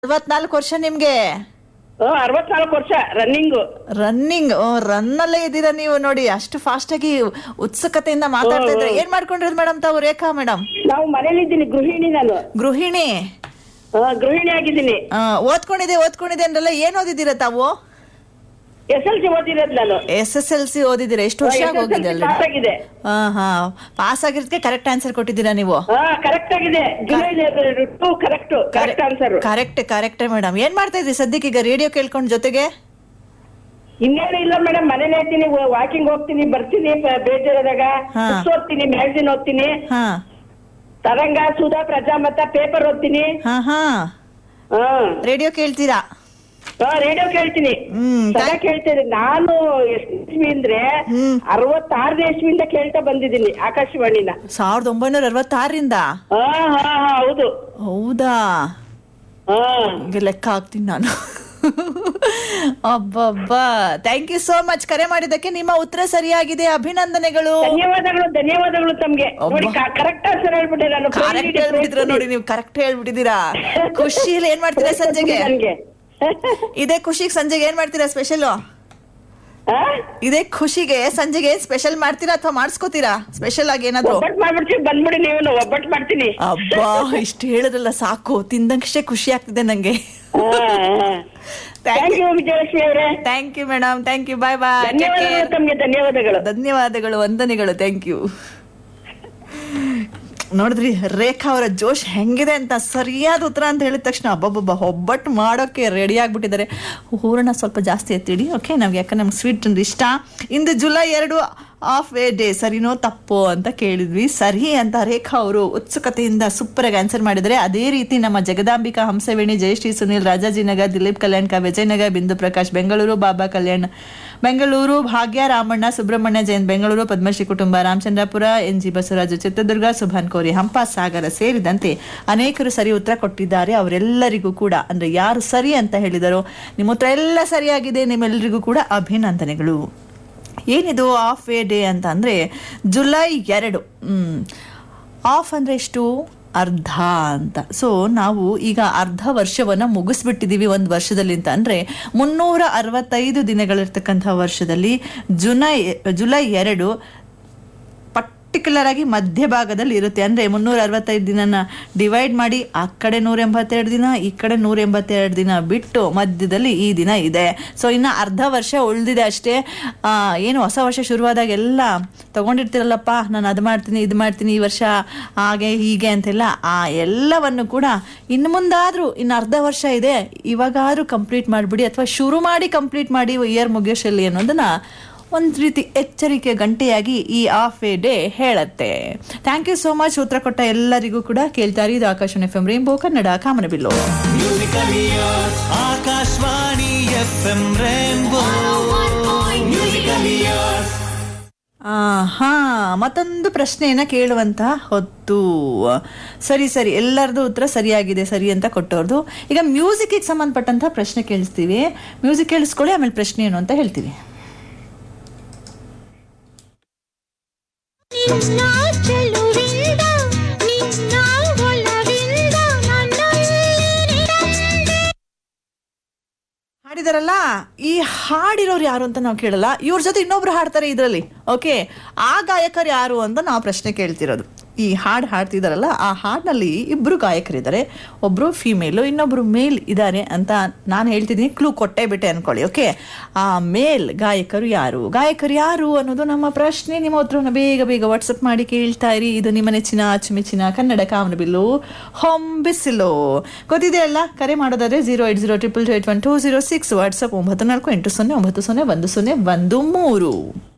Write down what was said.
ಅರವತ್ನಾಲ್ಕು ವರ್ಷ ನಿಮ್ಗೆ ಅರವತ್ನಾಲ್ಕು ವರ್ಷ ರನ್ನಿಂಗು ರನ್ನಿಂಗ್ ರನ್ ಅಲ್ಲೇ ಇದ್ದೀರಾ ನೀವು ನೋಡಿ ಅಷ್ಟು ಫಾಸ್ಟ್ ಆಗಿ ಉತ್ಸುಕತೆಯಿಂದ ಮಾತಾಡ್ತಾ ಇದ್ರೆ ಏನ್ ಮಾಡ್ಕೊಂಡಿರೋದು ಮೇಡಮ್ ತಾವು ರೇಖಾ ಮೇಡಮ್ ನಾವು ಮನೇಲಿದ್ದೀನಿ ಗೃಹಿಣಿ ನಾನು ಗೃಹಿಣಿ ಆ, ಗೃಹಿಣಿ ಆಗಿದ್ದೀನಿ ಆ, ಓದ್ಕೊಂಡಿದೆ ಓದ್ಕೊಂಡಿದೆ ಅಂದ್ರಲ್ಲ ಏನ್ ಓದಿದ್ದೀರಾ ತಾವು ಎಸ್ ಎಲ್ ಸಿ ಓದಿರೋದು ನಾನು ಎಸ್ ಎಸ್ ಎಲ್ ಸಿ ಓದಿದ್ದೀರಾ ಎಷ್ಟು ವರ್ಷ SSLC ಹೋಗಿದೆ ಅಲ್ಲಿ ಪಾಸ್ ಆಗಿದೆ ಹಾ ಹಾ ಪಾಸ್ ಆಗಿರೋದಕ್ಕೆ ಕರೆಕ್ಟ್ ಆನ್ಸರ್ ಕೊಟ್ಟಿದ್ದೀರಾ ನೀವು ಹಾ ಕರೆಕ್ಟ್ ಆಗಿದೆ July two correct correct answer correct correct madam ಏನ್ ಮಾಡ್ತಾ ಇದ್ರಿ ಸದ್ಯಕ್ಕೆ ಈಗ ರೇಡಿಯೋ ಕೇಳ್ಕೊಂಡ್ ಜೊತೆಗೆ ಇನ್ನೇನು ಇಲ್ಲ ಮೇಡಮ್ ಮನೇಲಿ ಇರ್ತೀನಿ ವಾಕಿಂಗ್ ಹೋಗ್ತೀನಿ ಬರ್ತೀನಿ ಪ- ಬೇಜಾರಾದಾಗ ಹಾ. books ಓದ್ತೀನಿ ಮ್ಯಾಗಝಿನ್ ಓದ್ತೀನಿ ಹಾ ತರಂಗ ಸುಧಾ ಪ್ರಜಾಮತ ಪೇಪರ್ ಓದ್ತೀನಿ ಹಾ ಹಾ ಹಾ ರೇಡಿಯೋ ಕೇಳ್ತೀರಾ ರೇಡಿಯೋ ಕೇಳ್ತೀನಿ ಹ್ಮ್, ಸದಾ thank- ಕೇಳ್ತೀನಿ ನಾನು ಎಷ್ಟು ಇಸ್ವಿ ಅಂದ್ರೆ ಹ್ಮ್. ಅರವತ್ತಾರನೇ ಇಸ್ವಿಯಿಂದ ಕೇಳ್ತಾ ಬಂದಿದ್ದೀನಿ ಆಕಾಶವಾಣಿನ ಸಾವಿರದ ಒಂಬೈನೂರ ಅರವತ್ತಾರರಿಂದ ಹಾ ಹಾ ಹಾ ಹೌದು ಹೌದಾ ಹಾ ಹಂಗೆ ಲೆಕ್ಕ ಹಾಕ್ತೀನಿ ನಾನು ಅಬ್ಬಬ್ಬಾ ಥ್ಯಾಂಕ್ ಯು ಸೋ ಮಚ್ ಕರೆ ಮಾಡಿದ್ದಕ್ಕೆ ನಿಮ್ಮ ಉತ್ತರ ಸರಿಯಾಗಿದೆ ಅಭಿನಂದನೆಗಳು ಧನ್ಯವಾದಗಳು ಧನ್ಯವಾದಗಳು ತಮ್ಗೆ ಅಬ್ಬಾ. ನೋಡಿ ಕರೆಕ್ಟ್ ಆನ್ಸರ್ ಹೇಳ್ಬಿಟ್ಟೆ ನಾನು ಕರೆಕ್ಟ್ ಹೇಳ್ಬಿಟ್ಟಿದ್ರ ನೋಡಿ ನೀವು ಕರೆಕ್ಟ್ ಹೇಳ್ಬಿಟ್ಟಿದ್ದೀರಾ ಖುಷಿಲಿ ಏನ್ ಮಾಡ್ತೀರಾ ಸಂಜೆಗೆ ನನ್ಗೆ ಇದೇ ಖುಷಿಗೆ ಸಂಜೆಗೆ ಏನ್ ಮಾಡ್ತೀರಾ ಸ್ಪೆಷಲ್ ಆ? ಇದೇ ಖುಷಿಗೆ ಸಂಜೆಗೆ ಏನ್ ಸ್ಪೆಷಲ್ ಮಾಡ್ತೀರಾ ಅಥವಾ ಮಾಡಿಸ್ಕೋತೀರಾ ಸ್ಪೆಷಲ್ ಆಗಿ ಏನಾದ್ರು ಒಬ್ಬಟ್ಟು ಮಾಡ್ಬಿಡ್ತೀನಿ ಬಂದ್ಬಿಡಿ ನೀವು ಒಬ್ಬಟ್ಟು ಮಾಡ್ತೀನಿ ಅಬ್ಬಾ ಇಷ್ಟು ಹೇಳಿದ್ರಲ್ಲ ಸಾಕು ತಿಂದಂಗಷ್ಟೇ ಖುಷಿ ಆಗ್ತಿದೆ ನಂಗೆ ಥ್ಯಾಂಕ್ ಯು ವಿಜಯಲಕ್ಷ್ಮಿ ಅವರೇ thank you madam thank you bye bye ಧನ್ಯವಾದಗಳು ತಮ್ಗೆ ಧನ್ಯವಾದಗಳು ಧನ್ಯವಾದಗಳು ವಂದನೆಗಳು ಥ್ಯಾಂಕ್ ಯು ನೋಡಿದ್ರಿ ರೇಖಾ ಅವರ ಜೋಶ್ ಹೆಂಗಿದೆ ಅಂತ ಸರಿಯಾದ ಉತ್ತರ ಅಂತ ಹೇಳಿದ ತಕ್ಷಣ ಅಬ್ಬಬ್ಬಬ್ಬ ಒಬ್ಬಟ್ಟು ಮಾಡೋಕೆ ರೆಡಿ ಆಗ್ಬಿಟ್ಟಿದ್ದಾರೆ ಹೂರಣ ಸ್ವಲ್ಪ ಜಾಸ್ತಿ ಎತ್ತಿಡಿ ಓಕೆ ನಾವು ಯಾಕಂದ್ರೆ ನಮ್ಗೆ ಸ್ವೀಟ್ ಅಂದ್ರೆ ಇಷ್ಟ ಇಂದು ಜುಲೈ ಎರಡು ಆಫ್ ಎ ಡೇ ಸರಿನೋ ತಪ್ಪೋ ಅಂತ ಕೇಳಿದ್ವಿ ಸರಿ ಅಂತ ರೇಖಾ ಅವರು ಉತ್ಸುಕತೆಯಿಂದ ಸೂಪರ್ ಆಗಿ ಆನ್ಸರ್ ಮಾಡಿದರೆ ಅದೇ ರೀತಿ ನಮ್ಮ ಜಗದಾಂಬಿಕಾ ಹಂಸವೇಣಿ ಜಯಶ್ರೀ ಸುನಿಲ್ ರಾಜಾಜಿನಗರ್ ದಿಲೀಪ್ ಕಲ್ಯಾಣ್ಕ ವಿಜಯನಗರ್ ಬಿಂದು ಪ್ರಕಾಶ್ ಬೆಂಗಳೂರು ಬಾಬಾ ಕಲ್ಯಾಣ್ ಬೆಂಗಳೂರು ಭಾಗ್ಯ ರಾಮಣ್ಣ ಸುಬ್ರಹ್ಮಣ್ಯ ಜೈನ್ ಬೆಂಗಳೂರು ಪದ್ಮಶ್ರೀ ಕುಟುಂಬ ರಾಮಚಂದ್ರಪುರ ಎನ್ ಜಿ ಬಸವರಾಜು ಚಿತ್ರದುರ್ಗ ಸುಭಾನ್ ಕೋರಿ ಹಂಪ ಸಾಗರ ಸೇರಿದಂತೆ ಅನೇಕರು ಸರಿ ಉತ್ತರ ಕೊಟ್ಟಿದ್ದಾರೆ ಅವರೆಲ್ಲರಿಗೂ ಕೂಡ ಅಂದ್ರೆ ಯಾರು ಸರಿ ಅಂತ ಹೇಳಿದರೋ ನಿಮ್ಮ ಉತ್ತರ ಎಲ್ಲ ಸರಿಯಾಗಿದೆ ನಿಮ್ಮೆಲ್ಲರಿಗೂ ಕೂಡ ಅಭಿನಂದನೆಗಳು ಏನಿದು ಆಫ್ ಎ ಡೇ ಅಂತ ಅಂದ್ರೆ ಜುಲೈ ಎರಡು ಹ್ಮ್ ಆಫ್ ಅಂದ್ರೆ ಎಷ್ಟು ಅರ್ಧ ಅಂತ ಸೊ ನಾವು ಈಗ ಅರ್ಧ ವರ್ಷವನ್ನ ಮುಗಿಸ್ಬಿಟ್ಟಿದೀವಿ ಒಂದು ವರ್ಷದಲ್ಲಿ ಅಂತ ಅಂದ್ರೆ ಮುನ್ನೂರ ಅರವತ್ತೈದು ದಿನಗಳಿರ್ತಕ್ಕಂಥ ವರ್ಷದಲ್ಲಿ ಜುಲೈ ಜುಲೈ ಎರಡು ಪರ್ಟಿಕ್ಯುಲರ್ ಆಗಿ ಮಧ್ಯಭಾಗದಲ್ಲಿ ಇರುತ್ತೆ ಅಂದ್ರೆ ಮುನ್ನೂರ ಅರವತ್ತೈದು ದಿನನ ಡಿವೈಡ್ ಮಾಡಿ ಆ ಕಡೆ ನೂರ ಎಂಬತ್ತೆರಡು ದಿನ ಈ ಕಡೆ ನೂರ ಎಂಬತ್ತೆರಡು ದಿನ ಬಿಟ್ಟು ಮಧ್ಯದಲ್ಲಿ ಈ ದಿನ ಇದೆ ಸೊ ಇನ್ನು ಅರ್ಧ ವರ್ಷ ಉಳಿದಿದೆ ಅಷ್ಟೇ ಆ, ಏನು ಹೊಸ ವರ್ಷ ಶುರುವಾದಾಗ ಎಲ್ಲ ತಗೊಂಡಿರ್ತೀರಲ್ಲಪ್ಪ ನಾನು ಅದು ಮಾಡ್ತೀನಿ ಇದು ಮಾಡ್ತೀನಿ ಈ ವರ್ಷ ಹಾಗೆ ಹೀಗೆ ಅಂತೆಲ್ಲ ಆ ಎಲ್ಲವನ್ನು ಕೂಡ ಇನ್ನು ಮುಂದಾದ್ರೂ ಇನ್ನು ಅರ್ಧ ವರ್ಷ ಇದೆ ಇವಾಗಾದ್ರೂ ಕಂಪ್ಲೀಟ್ ಮಾಡಿಬಿಡಿ ಅಥವಾ ಶುರು ಮಾಡಿ ಕಂಪ್ಲೀಟ್ ಮಾಡಿ ಇಯರ್ ಮುಗಿಯೋಷ್ಟಲ್ಲಿ ಅನ್ನೋದನ್ನ ಒಂದು ರೀತಿ ಎಚ್ಚರಿಕೆ ಗಂಟೆಯಾಗಿ ಈ ಆಫ್ ಎ ಡೇ ಹೇಳತ್ತೆ ಥ್ಯಾಂಕ್ ಯು ಸೋ ಮಚ್ ಉತ್ತರ ಕೊಟ್ಟ ಎಲ್ಲರಿಗೂ ಕೂಡ ಕೇಳ್ತಾರೆ ಇದು Akashvani F M rainbow Kannada Kamanabillu musical years Akashvani F M rainbow musical years ಹಾ ಮತ್ತೊಂದು ಪ್ರಶ್ನೆಯನ್ನ ಕೇಳುವಂತ ಹೊತ್ತು ಸರಿ ಸರಿ ಎಲ್ಲರದು ಉತ್ತರ ಸರಿಯಾಗಿದೆ ಸರಿ ಅಂತ ಕೊಟ್ಟವ್ರದ್ದು ಈಗ ಮ್ಯೂಸಿಕ್ಗೆ ಸಂಬಂಧಪಟ್ಟಂತ ಪ್ರಶ್ನೆ ಕೇಳಿಸ್ತೀವಿ ಮ್ಯೂಸಿಕ್ ಕೇಳಿಸ್ಕೊಳ್ಳಿ ಆಮೇಲೆ ಪ್ರಶ್ನೆ ಏನು ಅಂತ ಹೇಳ್ತೀವಿ ನಿನ್ನ ಚೆಲುವಿಂದ ನಿನ್ನ ಒಲವಿಂದ ನನ್ನಲ್ಲಿ ಹಾಡಿದಾರಲ್ಲ ಈ ಹಾಡಿರೋರು ಯಾರು ಅಂತ ನಾವು ಕೇಳಲ್ಲ ಇವ್ರ ಜೊತೆ ಇನ್ನೊಬ್ರು ಹಾಡ್ತಾರೆ ಇದರಲ್ಲಿ ಓಕೆ ಆ ಗಾಯಕರು ಯಾರು ಅಂತ ನಾವು ಪ್ರಶ್ನೆ ಕೇಳ್ತಿರೋದು ಈ ಹಾಡು ಹಾಡ್ತಿದಾರಲ್ಲ ಆ ಹಾಡಿನಲ್ಲಿ ಇಬ್ರು ಗಾಯಕರಿದ್ದಾರೆ ಒಬ್ರು ಫಿಮೇಲು ಇನ್ನೊಬ್ರು ಮೇಲ್ ಇದ್ದಾರೆ ಅಂತ ನಾನು ಹೇಳ್ತಿದ್ದೀನಿ ಕ್ಲೂ ಕೊಟ್ಟೇ ಬಿಟ್ಟೆ ಅನ್ಕೊಳ್ಳಿ ಓಕೆ ಆ ಮೇಲ್ ಗಾಯಕರು ಯಾರು ಗಾಯಕರು ಯಾರು ಅನ್ನೋದು ನಮ್ಮ ಪ್ರಶ್ನೆ ನಿಮ್ಮ ಉತ್ತರವನ್ನು ಬೇಗ ಬೇಗ ವಾಟ್ಸಪ್ ಮಾಡಿ ಕೇಳ್ತಾ ಇರಿ ಇದು ನಿಮ್ಮ ನೆಚ್ಚಿನ ಅಚ್ಚುಮೆಚ್ಚಿನ ಕನ್ನಡ ಕಾಮನಬಿಲ್ಲು ಹೊಂಬಿಸಿಲು ಗೊತ್ತಿದೆ ಅಲ್ಲ ಕರೆ ಮಾಡೋದಾದ್ರೆ zero eight zero triple two eight one two zero six WhatsApp ಒಂಬತ್ತು ನಾಲ್ಕು ಎಂಟು ಸೊನ್ನೆ ಒಂಬತ್ತು ಸೊನ್ನೆ ಒಂದು ಸೊನ್ನೆ ಒಂದು ಮೂರು